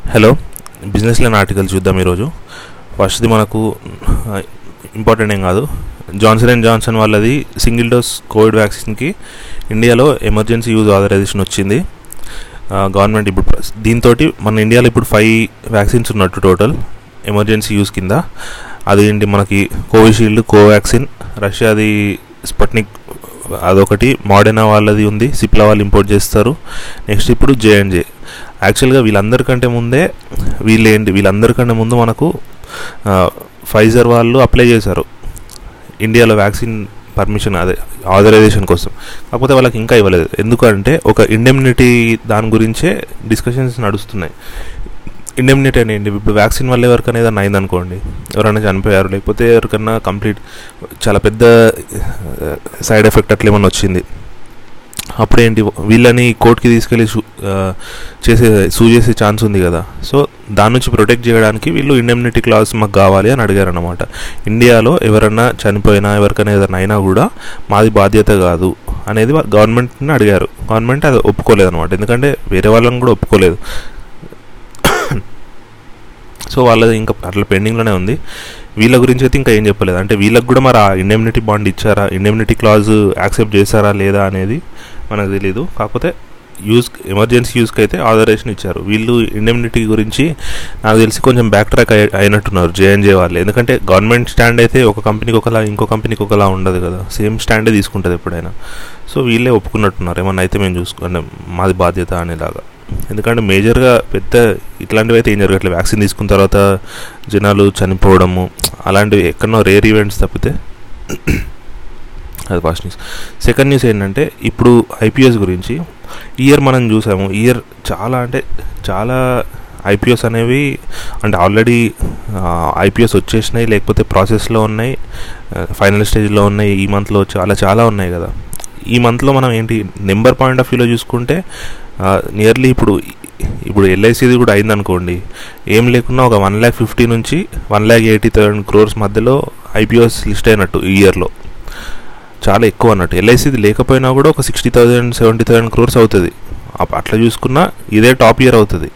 hello business line article చూద్దాం ఈరోజు ఫస్ట్ది మనకు ఇంపార్టెంట్ ఏం కాదు జాన్సన్ అండ్ జాన్సన్ వాళ్ళది సింగిల్ డోస్ కోవిడ్ వ్యాక్సిన్కి ఇండియాలో ఎమర్జెన్సీ యూజ్ ఆథరైజేషన్ వచ్చింది గవర్నమెంట్ ఇప్పుడు దీంతో మన ఇండియాలో ఇప్పుడు ఫైవ్ వ్యాక్సిన్స్ ఉన్నట్టు టోటల్ ఎమర్జెన్సీ యూజ్ కింద అదేంటి మనకి కోవిషీల్డ్ కోవాక్సిన్ రష్యాది స్పట్నిక్ అదొకటి మోడర్నా వాళ్ళది ఉంది సిప్లా వాళ్ళు ఇంపోర్ట్ చేస్తారు నెక్స్ట్ ఇప్పుడు జే అండ్ జే యాక్చువల్గా వీళ్ళందరికంటే ముందే వీళ్ళు ఏంటి వీళ్ళందరికంటే ముందు మనకు ఫైజర్ వాళ్ళు అప్లై చేశారు ఇండియాలో వ్యాక్సిన్ పర్మిషన్ అదే ఆథరైజేషన్ కోసం కాకపోతే వాళ్ళకి ఇంకా ఇవ్వలేదు ఎందుకంటే ఒక ఇండెమ్నిటీ దాని గురించే డిస్కషన్స్ నడుస్తున్నాయి ఇండెమ్నిటీ అనేది ఇప్పుడు వ్యాక్సిన్ వల్ల ఎవరికైనా ఏదైనా అయిందనుకోండి ఎవరైనా చనిపోయారు లేకపోతే ఎవరికన్నా కంప్లీట్ చాలా పెద్ద సైడ్ ఎఫెక్ట్ అట్లా ఏమన్నా వచ్చింది అప్పుడేంటి వీళ్ళని కోర్టుకి తీసుకెళ్ళి చేసే సూ చేసే ఛాన్స్ ఉంది కదా సో దాని నుంచి ప్రొటెక్ట్ చేయడానికి వీళ్ళు ఇండెమ్నిటీ క్లాస్ మాకు కావాలి అని అడిగారు అనమాట ఇండియాలో ఎవరన్నా చనిపోయినా ఎవరికైనా ఏదైనా అయినా కూడా మాది బాధ్యత కాదు అనేది గవర్నమెంట్ని అడిగారు గవర్నమెంట్ అది ఒప్పుకోలేదు అనమాట ఎందుకంటే వేరే వాళ్ళని కూడా ఒప్పుకోలేదు సో వాళ్ళది ఇంకా అట్లా పెండింగ్లోనే ఉంది వీళ్ళ గురించి అయితే ఇంకా ఏం చెప్పలేదు అంటే వీళ్ళకి కూడా మరి ఆ ఇండెమ్నిటీ బాండ్ ఇచ్చారా ఇండెమ్నిటీ క్లాజ్ యాక్సెప్ట్ చేశారా లేదా అనేది మనకు తెలియదు కాకపోతే యూజ్ ఎమర్జెన్సీ యూస్కి అయితే ఆథరైజేషన్ ఇచ్చారు వీళ్ళు ఇండెమ్నిటీ గురించి నాకు తెలిసి కొంచెం బ్యాక్ ట్రాక్ అయినట్టున్నారు జేఎన్జే వాళ్ళు ఎందుకంటే గవర్నమెంట్ స్టాండ్ అయితే ఒక కంపెనీకి ఒకలా ఇంకో కంపెనీకి ఒకలా ఉండదు కదా సేమ్ స్టాండే తీసుకుంటుంది ఎప్పుడైనా సో వీళ్ళే ఒప్పుకున్నట్టున్నారు ఏమన్నా అయితే మేము చూసుకుంటే మాది బాధ్యత అనేలాగా ఎందుకంటే మేజర్గా పెద్ద ఇట్లాంటివి అయితే ఏం జరగట్లేదు వ్యాక్సిన్ తీసుకున్న తర్వాత జనాలు చనిపోవడము అలాంటివి ఎక్కడనో రేర్ ఈవెంట్స్ తప్పితే అది ఫస్ట్ న్యూస్ సెకండ్ న్యూస్ ఏంటంటే ఇప్పుడు ఐపీఎస్ గురించి ఇయర్ మనం చూసాము ఇయర్ చాలా అంటే చాలా ఐపీఎస్ అనేవి అంటే ఆల్రెడీ ఐపీఎస్ వచ్చేసినాయి లేకపోతే ప్రాసెస్లో ఉన్నాయి ఫైనల్ స్టేజ్లో ఉన్నాయి ఈ మంత్లో చాలా చాలా ఉన్నాయి కదా ఈ మంత్లో మనం ఏంటి నెంబర్ పాయింట్ ఆఫ్ వ్యూలో చూసుకుంటే నియర్లీ ఇప్పుడు ఇప్పుడు ఎల్ఐసిది కూడా అయిందనుకోండి ఏం లేకున్నా ఒక వన్ ల్యాక్ ఫిఫ్టీ నుంచి one lakh eighty thousand crores మధ్యలో ఐపీఎస్ లిస్ట్ అయినట్టు ఈ ఇయర్లో చాలా ఎక్కువ అన్నట్టు ఎల్ఐసిది లేకపోయినా కూడా ఒక sixty thousand seventy thousand crores అవుతుంది అట్లా చూసుకున్నా ఇదే టాప్ ఇయర్ అవుతుంది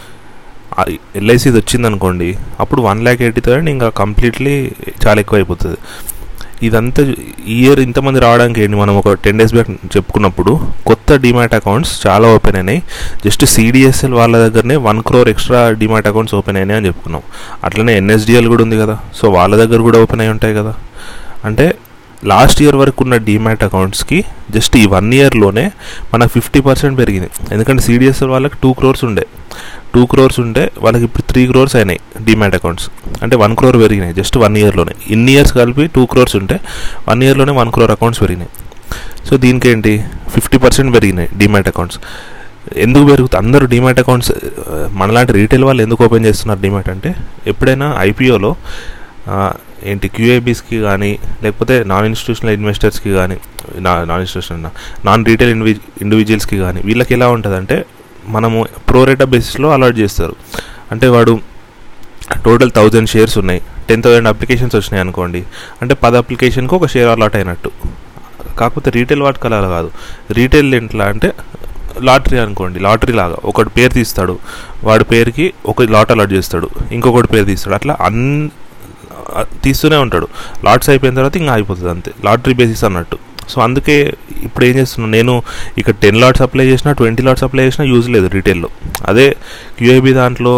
ఎల్ఐసిది వచ్చిందనుకోండి అప్పుడు వన్ ల్యాక్ ఎయిటీ థౌసండ్ ఇంకా కంప్లీట్లీ చాలా ఎక్కువ అయిపోతుంది ఇదంతా ఇయర్ ఇంతమంది రావడానికి ఏంటి మనం ఒక టెన్ డేస్ బ్యాక్ చెప్పుకున్నప్పుడు కొత్త డిమాట్ అకౌంట్స్ చాలా ఓపెన్ అయినాయి జస్ట్ సిడిఎస్ఎల్ వాళ్ళ దగ్గరనే one crore extra demat accounts open అయినాయి అని చెప్పుకున్నాం అట్లనే ఎన్ఎస్డిఎల్ కూడా ఉంది కదా సో వాళ్ళ దగ్గర కూడా ఓపెన్ అయి ఉంటాయి కదా అంటే లాస్ట్ ఇయర్ వరకు ఉన్న డిమాట్ అకౌంట్స్కి జస్ట్ ఈ వన్ ఇయర్లోనే మనకు ఫిఫ్టీ పర్సెంట్ పెరిగింది ఎందుకంటే సిడిఎస్ఎల్ వాళ్ళకి టూ క్రోర్స్ ఉండే టూ క్రోర్స్ ఉంటే వాళ్ళకి ఇప్పుడు త్రీ క్రోర్స్ అయినాయి డిమాట్ అకౌంట్స్ అంటే వన్ క్రోర్ పెరిగినాయి జస్ట్ వన్ ఇయర్లోనే ఇన్ని ఇయర్స్ కలిపి టూ క్రోర్స్ ఉంటే వన్ ఇయర్లోనే వన్ క్రోర్ అకౌంట్స్ పెరిగినాయి సో దీనికి ఏంటి ఫిఫ్టీ పర్సెంట్ పెరిగినాయి డిమాట్ అకౌంట్స్ ఎందుకు పెరుగుతుంది అందరూ డిమాట్ అకౌంట్స్ మనలాంటి రీటైల్ వాళ్ళు ఎందుకు ఓపెన్ చేస్తున్నారు డిమాట్ అంటే ఎప్పుడైనా ఐపీఓలో ఏంటి క్యూఏబీస్కి కానీ లేకపోతే నాన్ ఇన్స్టిట్యూషనల్ ఇన్వెస్టర్స్కి కానీ నాన్ ఇన్స్టిట్యూషనల్ నాన్ రీటైల్ ఇండివి ఇండివిజువల్స్కి కానీ వీళ్ళకి ఎలా ఉంటుందంటే మనము ప్రోరేటా బేసిస్లో అలాట్ చేస్తారు అంటే వాడు టోటల్ థౌజండ్ షేర్స్ ఉన్నాయి టెన్ థౌసండ్ అప్లికేషన్స్ వచ్చినాయి అనుకోండి అంటే పది అప్లికేషన్కి ఒక షేర్ అలాట్ అయినట్టు కాకపోతే రీటైల్ వాటికి అలా కాదు రీటైల్ ఎట్లా అంటే లాటరీ అనుకోండి లాటరీ లాగా ఒకటి పేరు తీస్తాడు వాడి పేరుకి ఒక లాట్ అలాట్ చేస్తాడు ఇంకొకటి పేరు తీస్తాడు అట్లా అన్ తీస్తూనే ఉంటాడు లాట్స్ అయిపోయిన తర్వాత ఇంకా అయిపోతుంది అంతే లాటరీ బేసిస్ అన్నట్టు సో అందుకే ఇప్పుడు ఏం చేస్తున్నాను నేను ఇక్కడ టెన్ లాట్స్ అప్లై చేసినా ట్వంటీ లాట్స్ అప్లై చేసినా యూజ్ లేదు రీటైల్లో అదే క్యూఏబీ దాంట్లో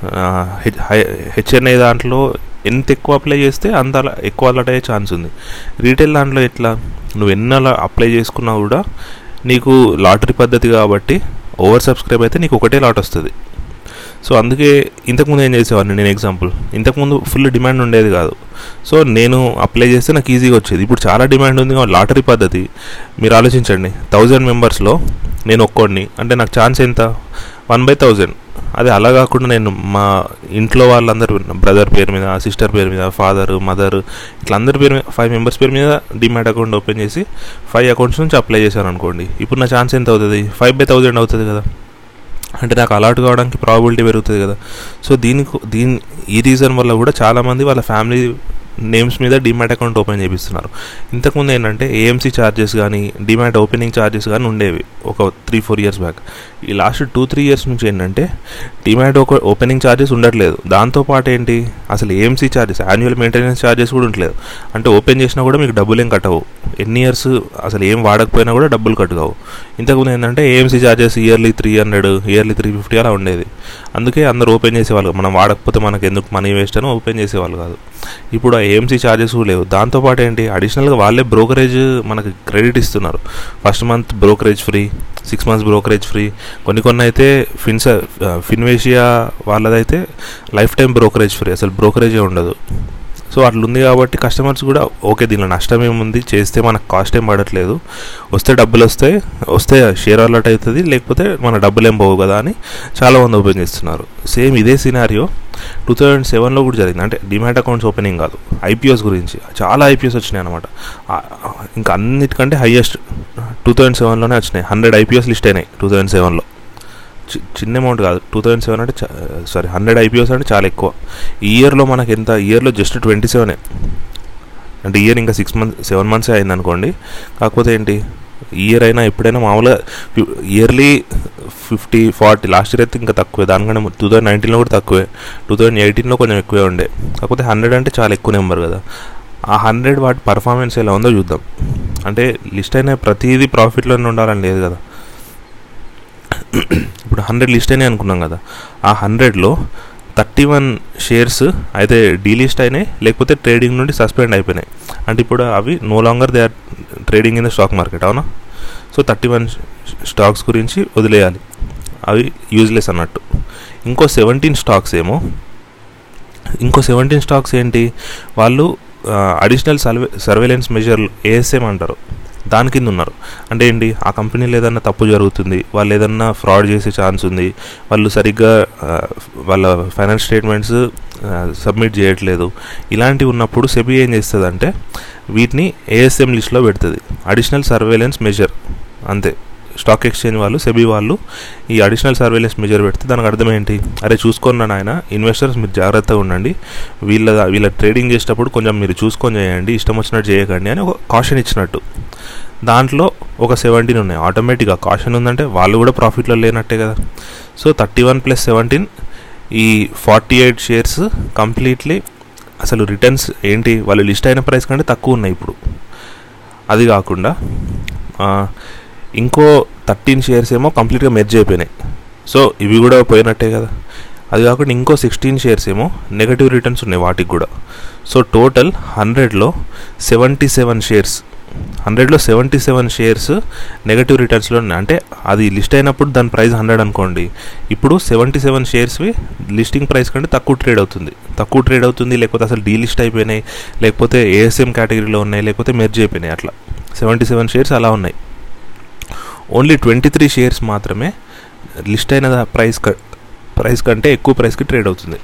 హెచ్ఎన్ఐ దాంట్లో ఎంత ఎక్కువ అప్లై చేస్తే అంత ఎక్కువ అలర్ట్ అయ్యే ఛాన్స్ ఉంది రీటైల్ దాంట్లో ఎట్లా నువ్వు ఎన్ని అలా అప్లై చేసుకున్నా కూడా నీకు లాటరీ పద్ధతి కాబట్టి ఓవర్ సబ్స్క్రైబ్ అయితే నీకు ఒకటే లాట్ వస్తుంది సో అందుకే ఇంతకుముందు ఏం చేసేవాడిని నేను ఎగ్జాంపుల్ ఇంతకుముందు ఫుల్ డిమాండ్ ఉండేది కాదు సో నేను అప్లై చేస్తే నాకు ఈజీగా వచ్చేది ఇప్పుడు చాలా డిమాండ్ ఉంది లాటరీ పద్ధతి మీరు ఆలోచించండి థౌజండ్ మెంబర్స్లో నేను ఒక్కోడిని అంటే నాకు ఛాన్స్ ఎంత వన్ బై థౌజండ్ అదే అలా కాకుండా నేను మా ఇంట్లో వాళ్ళందరూ బ్రదర్ పేరు మీద సిస్టర్ పేరు మీద ఫాదర్ మదర్ ఇట్లా అందరి పేరు మీద ఫైవ్ మెంబర్స్ పేరు మీద డిమాట్ అకౌంట్ ఓపెన్ చేసి ఫైవ్ అకౌంట్స్ నుంచి అప్లై చేశాను అనుకోండి ఇప్పుడు నా ఛాన్స్ ఎంత అవుతుంది ఫైవ్ బై థౌజండ్ అవుతుంది కదా అంటే నాకు అలర్ట్ కావడానికి ప్రాబిలిటీ పెరుగుతుంది కదా సో దీనికి దీని ఈ రీజన్ వల్ల కూడా చాలామంది వాళ్ళ ఫ్యామిలీ నేమ్స్ మీద డిమాట్ అకౌంట్ ఓపెన్ చేపిస్తున్నారు ఇంతకుముందు ఏంటంటే ఏఎంసీ ఛార్జెస్ కానీ డిమాట్ ఓపెనింగ్ ఛార్జెస్ కానీ ఉండేవి ఒక త్రీ ఫోర్ ఇయర్స్ బ్యాక్ ఈ లాస్ట్ టూ త్రీ ఇయర్స్ నుంచి ఏంటంటే డిమాట్ ఒక ఓపెనింగ్ ఛార్జెస్ ఉండట్లేదు దాంతోపాటు ఏంటి అసలు AMC charges annual maintenance charges కూడా ఉండలేదు అంటే ఓపెన్ చేసినా కూడా మీకు డబ్బులు ఏం కట్టవు ఎన్ని ఇయర్స్ అసలు ఏం వాడకపోయినా కూడా డబ్బులు కట్టుకోవు ఇంతకుముందు ఏంటంటే AMC charges yearly three hundred yearly three fifty అలా ఉండేది అందుకే అందరూ ఓపెన్ చేసేవాళ్ళు మనం వాడకపోతే మనకు ఎందుకు మనీ వేస్ట్ అని ఓపెన్ చేసేవాళ్ళు కాదు ఇప్పుడు ఆ ఏఎంసీ ఛార్జెస్ కూడా లేవు దాంతోపాటు ఏంటి అడిషనల్గా వాళ్ళే బ్రోకరేజ్ మనకి క్రెడిట్ ఇస్తున్నారు first month brokerage free six months brokerage free కొన్ని కొన్ని అయితే ఫిన్స ఫిన్వేషియా వాళ్ళదైతే లైఫ్ టైం బ్రోకరేజ్ ఫ్రీ అసలు బ్రోకరేజే ఉండదు సో అట్లా ఉంది కాబట్టి కస్టమర్స్ కూడా ఓకే దీనిలో నష్టం ఏముంది చేస్తే మనకు కాస్ట్ ఏం పడట్లేదు వస్తే డబ్బులు వస్తాయి వస్తే షేర్ అలర్ట్ అవుతుంది లేకపోతే మన డబ్బులు ఏం పోవు కదా అని చాలామంది ఓపెన్ చేస్తున్నారు సేమ్ ఇదే సినారియో టూ థౌజండ్ సెవెన్లో కూడా జరిగింది అంటే డిమాట్ అకౌంట్స్ ఓపెనింగ్ కాదు ఐపీఎస్ గురించి చాలా ఐపీఎస్ వచ్చినాయి అనమాట ఇంకా అన్నిటికంటే హయ్యెస్ట్ టూ థౌజండ్ సెవెన్లోనే వచ్చినాయి హండ్రెడ్ ఐపీఎస్ లిస్ట్ అయినాయి టూ థౌజండ్ సెవెన్లో చిన్న అమౌంట్ కాదు టూ థౌజండ్ సెవెన్ అంటే సారీ హండ్రెడ్ ఐపీఎస్ అంటే చాలా ఎక్కువ ఈ ఇయర్లో మనకి ఎంత ఇయర్లో జస్ట్ ట్వంటీ సెవెనే అంటే ఇయర్ ఇంకా సిక్స్ మంత్స్ సెవెన్ మంత్సే అయింది అనుకోండి కాకపోతే ఏంటి ఇయర్ అయినా ఎప్పుడైనా మామూలుగా yearly fifty forty last year అయితే ఇంకా తక్కువే దానికంటే టూ థౌజండ్ నైన్టీన్లో కూడా తక్కువే టూ థౌజండ్ ఎయిటీన్లో కొంచెం ఎక్కువే ఉండే కాకపోతే హండ్రెడ్ అంటే చాలా ఎక్కువ నెంబర్ కదా ఆ హండ్రెడ్ వాటి పర్ఫార్మెన్స్ ఎలా ఉందో చూద్దాం అంటే లిస్ట్ అయిన ప్రతిదీ ప్రాఫిట్లోనే ఉండాలని లేదు కదా ఇప్పుడు హండ్రెడ్ లిస్ట్ అయినాయి అనుకున్నాం కదా ఆ హండ్రెడ్లో థర్టీ వన్ షేర్స్ అయితే డీలిస్ట్ అయినాయి లేకపోతే ట్రేడింగ్ నుండి సస్పెండ్ అయిపోయినాయి అంటే ఇప్పుడు అవి no longer they are trading in the stock market అవునా సో థర్టీ వన్ స్టాక్స్ గురించి వదిలేయాలి అవి యూజ్లెస్ అన్నట్టు ఇంకో సెవెంటీన్ స్టాక్స్ ఏమో ఇంకో సెవెంటీన్ స్టాక్స్ ఏంటి వాళ్ళు additional survey surveillance measure ASM అంటారు దాని కింద ఉన్నారు అంటే ఏంటి ఆ కంపెనీలో ఏదన్నా తప్పు జరుగుతుంది వాళ్ళు ఏదన్నా ఫ్రాడ్ చేసే ఛాన్స్ ఉంది వాళ్ళు సరిగ్గా వాళ్ళ ఫైనాన్స్ స్టేట్మెంట్స్ సబ్మిట్ చేయట్లేదు ఇలాంటివి ఉన్నప్పుడు సెబీ ఏం చేస్తుంది వీటిని ఏఎస్ఎం లిస్ట్లో పెడుతుంది అడిషనల్ సర్వేలెన్స్ మెజర్ అంతే స్టాక్ ఎక్స్చేంజ్ వాళ్ళు సెబీ వాళ్ళు ఈ అడిషనల్ సర్వేలెన్స్ మెజర్ పెడితే దానికి అర్థం ఏంటి అరే చూసుకున్నాను ఆయన ఇన్వెస్టర్స్ మీరు జాగ్రత్తగా ఉండండి వీళ్ళ వీళ్ళ ట్రేడింగ్ చేసేటప్పుడు కొంచెం మీరు చూసుకొని చేయండి ఇష్టం వచ్చినట్టు చేయకండి అని ఒక కాషన్ ఇచ్చినట్టు దాంట్లో ఒక సెవెంటీన్ ఉన్నాయి ఆటోమేటిక్గా కాషన్ ఉందంటే వాళ్ళు కూడా ప్రాఫిట్లో లేనట్టే కదా so thirty one plus seventeen ఈ ఫార్టీ ఎయిట్ షేర్స్ కంప్లీట్లీ అసలు రిటర్న్స్ ఏంటి వాళ్ళు లిస్ట్ అయిన ప్రైస్ కంటే తక్కువ ఉన్నాయి ఇప్పుడు అది కాకుండా ఇంకో థర్టీన్ షేర్స్ ఏమో కంప్లీట్గా మెర్జ్ అయిపోయినాయి సో ఇవి కూడా పోయినట్టే కదా అది కాకుండా ఇంకో సిక్స్టీన్ షేర్స్ ఏమో నెగటివ్ రిటర్న్స్ ఉన్నాయి వాటికి కూడా సో టోటల్ హండ్రెడ్లో సెవెంటీ సెవెన్ షేర్స్ హండ్రెడ్లో సెవెంటీ సెవెన్ షేర్స్ నెగటివ్ రిటర్న్స్లో ఉన్నాయి అంటే అది లిస్ట్ అయినప్పుడు దాని ప్రైస్ హండ్రెడ్ అనుకోండి ఇప్పుడు సెవెంటీ సెవెన్ షేర్స్వి లిస్టింగ్ ప్రైస్ కంటే తక్కువ ట్రేడ్ అవుతుంది తక్కువ ట్రేడ్ అవుతుంది లేకపోతే అసలు డీలిస్ట్ అయిపోయినాయి లేకపోతే ఏఎస్ఎం కేటగిరీలో ఉన్నాయి లేకపోతే మెర్జ్ అయిపోయినాయి అట్లా సెవెంటీ సెవెన్ షేర్స్ అలా ఉన్నాయి ఓన్లీ ట్వంటీ త్రీ షేర్స్ మాత్రమే లిస్ట్ అయిన ప్రైస్ ప్రైస్ కంటే ఎక్కువ ప్రైస్కి ట్రేడ్ అవుతుంది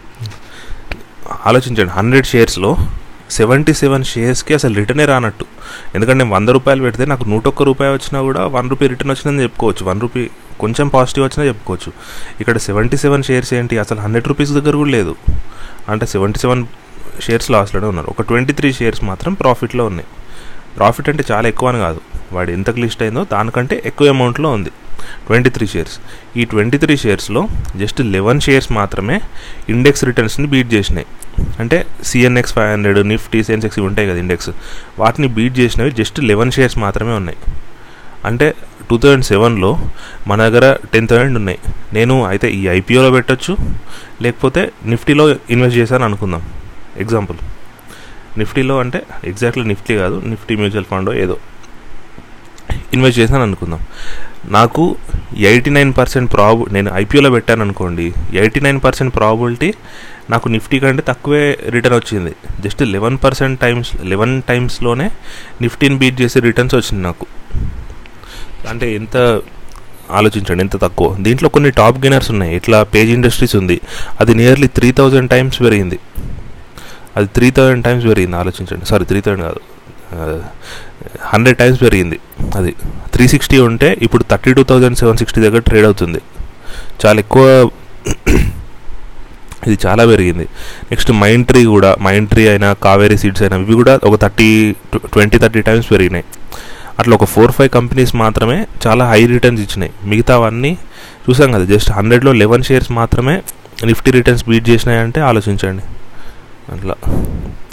ఆలోచించండి హండ్రెడ్ షేర్స్లో సెవెంటీ సెవెన్ షేర్స్కి అసలు రిటర్నే రానట్టు ఎందుకంటే నేను వంద రూపాయలు పెడితే నాకు నూట ఒక్క రూపాయి వచ్చినా కూడా వన్ రూపీ రిటర్న్ వచ్చిందని చెప్పుకోవచ్చు వన్ రూపీ కొంచెం పాజిటివ్ వచ్చినా చెప్పుకోవచ్చు ఇక్కడ సెవెంటీ సెవెన్ షేర్స్ ఏంటి అసలు హండ్రెడ్ రూపీస్ దగ్గర కూడా లేదు అంటే సెవెంటీ సెవెన్ షేర్స్ లాస్లోనే ఉన్నారు ఒక ట్వంటీ త్రీ షేర్స్ మాత్రం ప్రాఫిట్లో ఉన్నాయి ప్రాఫిట్ అంటే చాలా ఎక్కువ అని కాదు వాడు ఎంతకు లిస్ట్ అయిందో దానికంటే ఎక్కువ అమౌంట్లో ఉంది ట్వంటీ త్రీ షేర్స్ ఈ ట్వంటీ త్రీ షేర్స్లో జస్ట్ లెవెన్ షేర్స్ మాత్రమే ఇండెక్స్ రిటర్న్స్ని బీట్ చేసినాయి అంటే CNX five hundred Nifty Sensex ఇవి ఉంటాయి కదా ఇండెక్స్ వాటిని బీట్ చేసినవి జస్ట్ లెవెన్ షేర్స్ మాత్రమే ఉన్నాయి అంటే టూ థౌజండ్ సెవెన్లో మన దగ్గర టెన్ థౌసండ్ ఉన్నాయి నేను అయితే ఈ ఐపీఓలో పెట్టచ్చు లేకపోతే నిఫ్టీలో ఇన్వెస్ట్ చేశాను అనుకుందాం ఎగ్జాంపుల్ నిఫ్టీలో అంటే ఎగ్జాక్ట్లీ నిఫ్టీ కాదు నిఫ్టీ మ్యూచువల్ ఫండ్ ఏదో ఇన్వెస్ట్ చేశాను అనుకుందాం నాకు ఎయిటీ నైన్ పర్సెంట్ ప్రాబు నేను ఐపీఓలో పెట్టాను అనుకోండి ఎయిటీ నైన్ పర్సెంట్ ప్రాబిలిటీ నాకు నిఫ్టీ కంటే తక్కువే రిటర్న్ వచ్చింది just eleven percent times eleven టైమ్స్లోనే నిఫ్టీని బీట్ చేసే రిటర్న్స్ వచ్చింది నాకు అంటే ఎంత ఆలోచించండి ఎంత తక్కువ దీంట్లో కొన్ని టాప్ గెయినర్స్ ఉన్నాయి ఇట్లా పేజ్ ఇండస్ట్రీస్ ఉంది అది నియర్లీ త్రీ థౌజండ్ టైమ్స్ పెరిగింది అది త్రీ థౌజండ్ టైమ్స్ పెరిగింది ఆలోచించండి సారీ త్రీ థౌజండ్ కాదు హండ్రెడ్ టైమ్స్ పెరిగింది అది త్రీ సిక్స్టీ ఉంటే ఇప్పుడు thirty two thousand seven sixty దగ్గర ట్రేడ్ అవుతుంది చాలా ఎక్కువ ఇది చాలా పెరిగింది నెక్స్ట్ మైండ్ ట్రీ కూడా మైండ్ ట్రీ అయినా కావేరీ సీడ్స్ అయినా ఇవి కూడా ఒక థర్టీ ట్వంటీ థర్టీ టైమ్స్ పెరిగినాయి అట్లా ఒక ఫోర్ ఫైవ్ కంపెనీస్ మాత్రమే చాలా హై రిటర్న్స్ ఇచ్చినాయి మిగతావన్నీ చూసాం కదా జస్ట్ హండ్రెడ్లో లెవెన్ షేర్స్ మాత్రమే నిఫ్టీ రిటర్న్స్ బీట్ చేసినాయంటే ఆలోచించండి అట్లా